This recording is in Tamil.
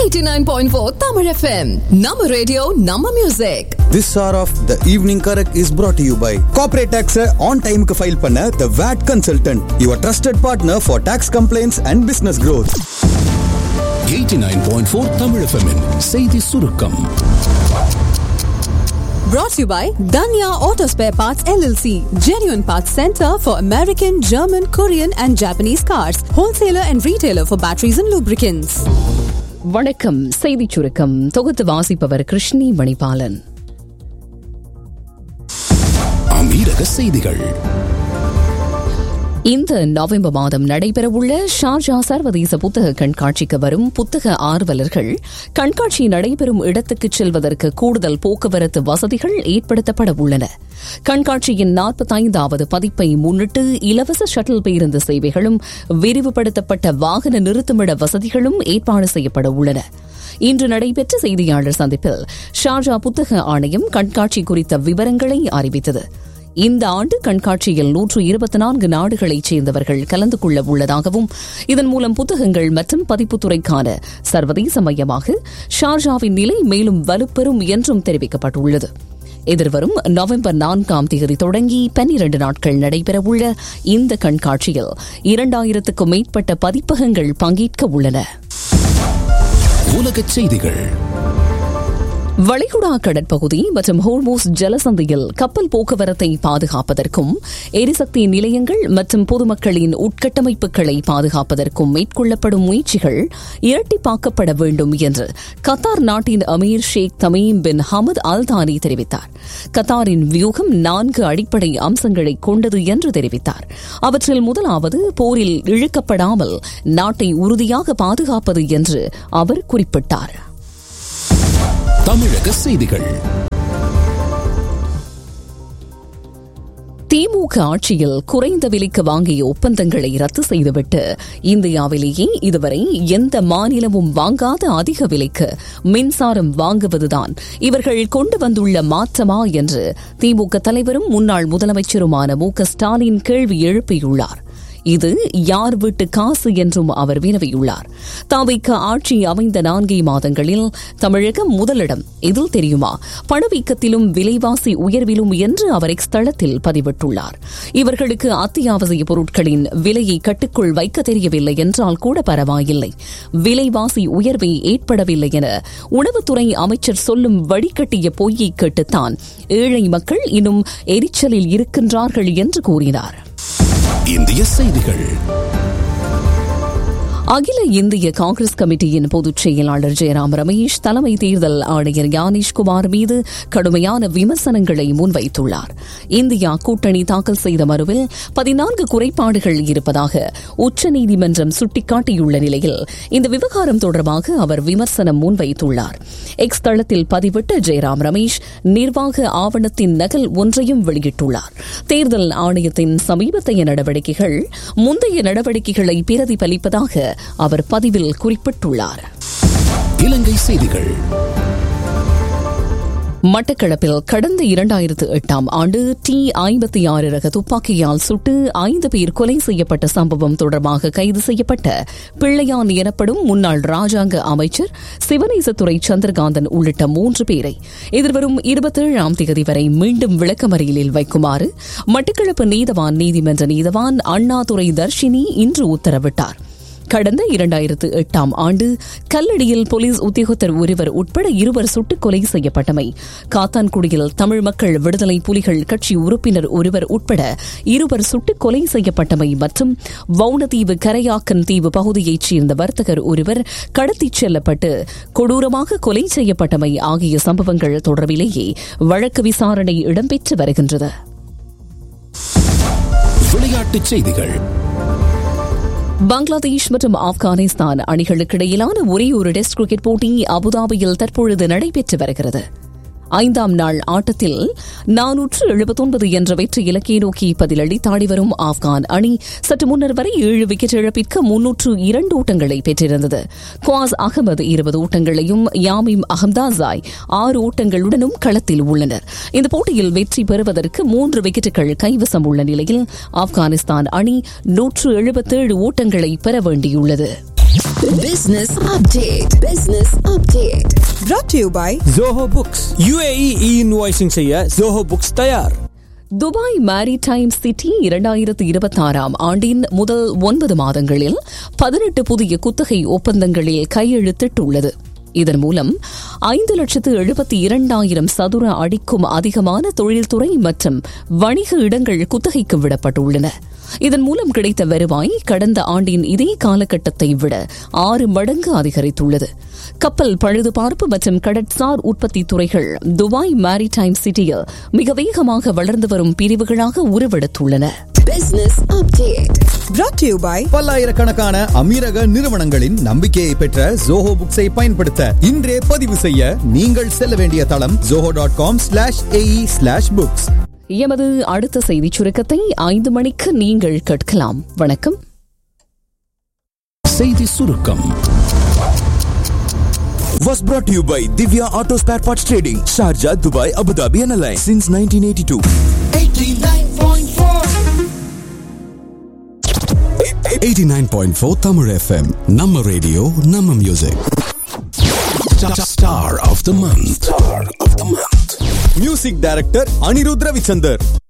89.4 Tamil FM. Nama radio, Nama music. This hour of the evening correct is brought to you by Corporate Tax on time க்கு file பண்ண The VAT Consultant, your trusted partner for tax complaints and business growth. 89.4 Tamil FM -இன் செய்தி சுருக்கம் Brought to you by Danya Auto Spare Parts LLC. Genuine Parts Center for American, German, Korean and Japanese cars. Wholesaler and retailer for batteries and lubricants. வணக்கம் செய்திச் சுருக்கம் தொகுத்து வாசிப்பவர் கிருஷ்ணி மணிபாலன் அமீரக செய்திகள் இந்த நவம்பர் மாதம் நடைபெறவுள்ள ஷார்ஜா சர்வதேச புத்தக கண்காட்சிக்கு வரும் புத்தக ஆர்வலர்கள் கண்காட்சி நடைபெறும் இடத்துக்கு செல்வதற்கு கூடுதல் போக்குவரத்து வசதிகள் ஏற்படுத்தப்பட உள்ளன கண்காட்சியின் நாற்பத்தைந்தாவது பதிப்பை முன்னிட்டு இலவச ஷட்டில் பேருந்து சேவைகளும் விரிவுபடுத்தப்பட்ட வாகன நிறுத்துமிட வசதிகளும் ஏற்பாடு செய்யப்பட உள்ளன இன்று நடைபெற்ற செய்தியாளர் சந்திப்பில் ஷார்ஜா புத்தக ஆணையம் கண்காட்சி குறித்த விவரங்களை அறிவித்தது இந்த ஆண்டு கண்காட்சியில் நூற்று இருபத்தி நான்கு நாடுகளைச் சேர்ந்தவர்கள் கலந்து கொள்ள உள்ளதாகவும் இதன் மூலம் புத்தகங்கள் மற்றும் பதிப்புத்துறைக்கான சர்வதேச மையமாக ஷார்ஜாவின் நிலை மேலும் வலுப்பெறும் என்றும் தெரிவிக்கப்பட்டுள்ளது எதிர்வரும் நவம்பர் நான்காம் தேதி தொடங்கி பன்னிரண்டு நாட்கள் நடைபெறவுள்ள இந்த கண்காட்சியில் இரண்டாயிரத்துக்கும் மேற்பட்ட பதிப்பகங்கள் பங்கேற்க உள்ளன உலகச் செய்திகள் வளைகுடா கடற்பகுதி மற்றும் ஹோர்மோஸ் ஜலசந்தியில் கப்பல் போக்குவரத்தை பாதுகாப்பதற்கும் எரிசக்தி நிலையங்கள் மற்றும் பொதுமக்களின் உட்கட்டமைப்புகளை பாதுகாப்பதற்கும் மேற்கொள்ளப்படும் முயற்சிகள் இரட்டிப்பாக்கப்பட வேண்டும் என்று கத்தார் நாட்டின் அமீர் ஷேக் தமீம் பின் ஹமத் அல்தானி தெரிவித்தார் கத்தாரின் வியூகம் நான்கு அடிப்படை அம்சங்களை கொண்டது என்று தெரிவித்தார் அவற்றில் முதலாவது போரில் இழுக்கப்படாமல் நாட்டை உறுதியாக பாதுகாப்பது என்று அவர் குறிப்பிட்டார் தமிழக செய்திகள் திமுக ஆட்சியில் குறைந்த விலைக்கு வாங்கிய ஒப்பந்தங்களை ரத்து செய்துவிட்டு இந்தியாவிலேயே இதுவரை எந்த மாநிலமும் வாங்காத அதிக விலைக்கு மின்சாரம் வாங்குவதுதான் இவர்கள் கொண்டு வந்துள்ள மாற்றமா என்று திமுக தலைவரும் முன்னாள் முதலமைச்சருமான மு க ஸ்டாலின் கேள்வி எழுப்பியுள்ளார் இது யார் வீட்டு காசு என்றும் அவர் வினவியுள்ளார் தாவைக்க ஆட்சி அமைந்த நான்கே மாதங்களில் தமிழகம் முதலிடம் இதில் தெரியுமா பணவீக்கத்திலும் விலைவாசி உயர்விலும் என்று அவர் எக்ஸ் தளத்தில் பதிவிட்டுள்ளார் இவர்களுக்கு அத்தியாவசிய பொருட்களின் விலையை கட்டுக்குள் வைக்க தெரியவில்லை என்றால் கூட பரவாயில்லை விலைவாசி உயர்வே ஏற்படவில்லை என உணவுத்துறை அமைச்சர் சொல்லும் வழிகட்டிய பொய்யை கேட்டுத்தான் ஏழை மக்கள் இன்னும் எரிச்சலில் இருக்கின்றார்கள் என்று கூறினார் இந்திய செய்திகள் அகில இந்திய காங்கிரஸ் கமிட்டியின் பொதுச் செயலாளர் ஜெயராம் ரமேஷ் தலைமை தேர்தல் ஆணையர் யானேஷ்குமார் மீது கடுமையான விமர்சனங்களை முன்வைத்துள்ளார் இந்தியா கூட்டணி தாக்கல் செய்த மனுவில் பதினான்கு குறைபாடுகள் இருப்பதாக உச்சநீதிமன்றம் சுட்டிக்காட்டியுள்ள நிலையில் இந்த விவகாரம் தொடர்பாக அவர் விமர்சனம் முன்வைத்துள்ளார் எக்ஸ் தளத்தில் பதிவிட்ட ஜெயராம் ரமேஷ் நிர்வாக ஆவணத்தின் நகல் ஒன்றையும் வெளியிட்டுள்ளார் தேர்தல் ஆணையத்தின் சமீபத்தைய நடவடிக்கைகள் முந்தைய நடவடிக்கைகளை பிரதிபலிப்பதாக அவர் பதிவில் குறிப்பிட்டுள்ளார் இலங்கை செய்திகள் மட்டக்களப்பில் கடந்த இரண்டாயிரத்து எட்டாம் ஆண்டு டி ஐம்பத்தி ஆறு ரக துப்பாக்கியால் சுட்டு ஐந்து பேர் கொலை செய்யப்பட்ட சம்பவம் தொடர்பாக கைது செய்யப்பட்ட பிள்ளையான் எனப்படும் முன்னாள் ராஜாங்க அமைச்சர் சிவனேசத்துறை சந்திரகாந்தன் உள்ளிட்ட மூன்று பேரை எதிர்வரும் இருபத்தேழாம் தேதி வரை மீண்டும் விளக்கமறியலில் வைக்குமாறு மட்டக்களப்பு நீதவான் நீதிமன்ற நீதவான் அண்ணாதுரை தர்ஷினி இன்று உத்தரவிட்டார் கடந்த இரண்டாயிரத்து எட்டாம் ஆண்டு கல்லடியில் போலீஸ் உத்தியோகத்தர் ஒருவர் உட்பட இருவர் சுட்டுக் கொலை செய்யப்பட்டமை காத்தான்குடியில் தமிழ் மக்கள் விடுதலை புலிகள் கட்சி உறுப்பினர் ஒருவர் உட்பட இருவர் சுட்டுக் கொலை செய்யப்பட்டமை மற்றும் வவுனதீவு கரையாக்கன் தீவு பகுதியைச் சேர்ந்த வர்த்தகர் ஒருவர் கடத்திச் செல்லப்பட்டு கொடூரமாக கொலை செய்யப்பட்டமை ஆகிய சம்பவங்கள் தொடர்பிலேயே வழக்கு விசாரணை இடம்பெற்று வருகின்றது விளையாட்டுச் செய்திகள் பங்களாதேஷ் மற்றும் ஆப்கானிஸ்தான் அணிகளுக்கிடையிலான ஒரே ஒரு டெஸ்ட் கிரிக்கெட் போட்டி அபுதாபியில் தற்பொழுது நடைபெற்று வருகிறது ஐந்தாம் நாள் ஆட்டத்தில் நானூற்று எழுபத்தொன்பது என்ற வெற்றி இலக்கை நோக்கி பதிலளித்தாடி வரும் ஆப்கான் அணி சற்று முன்னர் வரை ஏழு விக்கெட் இழப்பிற்கு முன்னூற்று இரண்டு ஓட்டங்களை பெற்றிருந்தது குவாஸ் அகமது இருபது ஓட்டங்களையும் யாமிம் அஹம்தாசாய் ஆறு ஓட்டங்களுடனும் களத்தில் உள்ளனர் இந்த போட்டியில் வெற்றி பெறுவதற்கு மூன்று விக்கெட்டுகள் கைவசம் உள்ள நிலையில் ஆப்கானிஸ்தான் அணி நூற்று எழுபத்தேழு ஓட்டங்களை பெற வேண்டியுள்ளது Business update. Business update. brought to you by Zoho books UAE e invoicing செய்ய ஜோஹோ புக்ஸ் தயார் துபாய் மேரிடைம் சிட்டி இரண்டாயிரத்து இருபத்தாறாம் ஆண்டின் முதல் ஒன்பது மாதங்களில் பதினெட்டு புதிய குத்தகை ஒப்பந்தங்களில் கையெழுத்திட்டுள்ளது இதன் மூலம் ஐந்து லட்சத்து எழுபத்தி இரண்டாயிரம் சதுர அடிக்கும் அதிகமான தொழில்துறை மற்றும் வணிக இடங்கள் குத்தகைக்கு விடப்பட்டுள்ளன இதன் மூலம் கிடைத்த வருவாய் கடந்த ஆண்டின் இதே காலகட்டத்தை விட ஆறு மடங்கு அதிகரித்துள்ளது கப்பல் பழுதுபார்ப்பு மற்றும் கடற்சார் உற்பத்தி துறைகள் துபாய் மேரிடைம் சிட்டியில் மிக வேகமாக வளர்ந்து வரும் பிரிவுகளாக உருவெடுத்துள்ளன Business update. brought to you by பல்லாயிரக்கணக்கான அமீரக நிறுவனங்களின் நம்பிக்கையை பெற்ற ஜோஹோ புக்ஸை பயன்படுத்த இன்றே பதிவு செய்ய நீங்கள் செல்ல வேண்டிய தளம் Zoho dot com slash AE slash books எமது அடுத்த செய்திச் சுருக்கத்தை ஐந்து மணிக்கு நீங்கள் கேட்கலாம் வணக்கம் செய்தி சுருக்கம் was brought to you by Divya Auto Spare Parts Trading, Sharjah, Dubai, Abu Dhabi and Alliance since 1982. 89.4 Tamil FM நம்ம ரேடியோ நம்ம music star of the month star of the month music director Anirudh Ravichander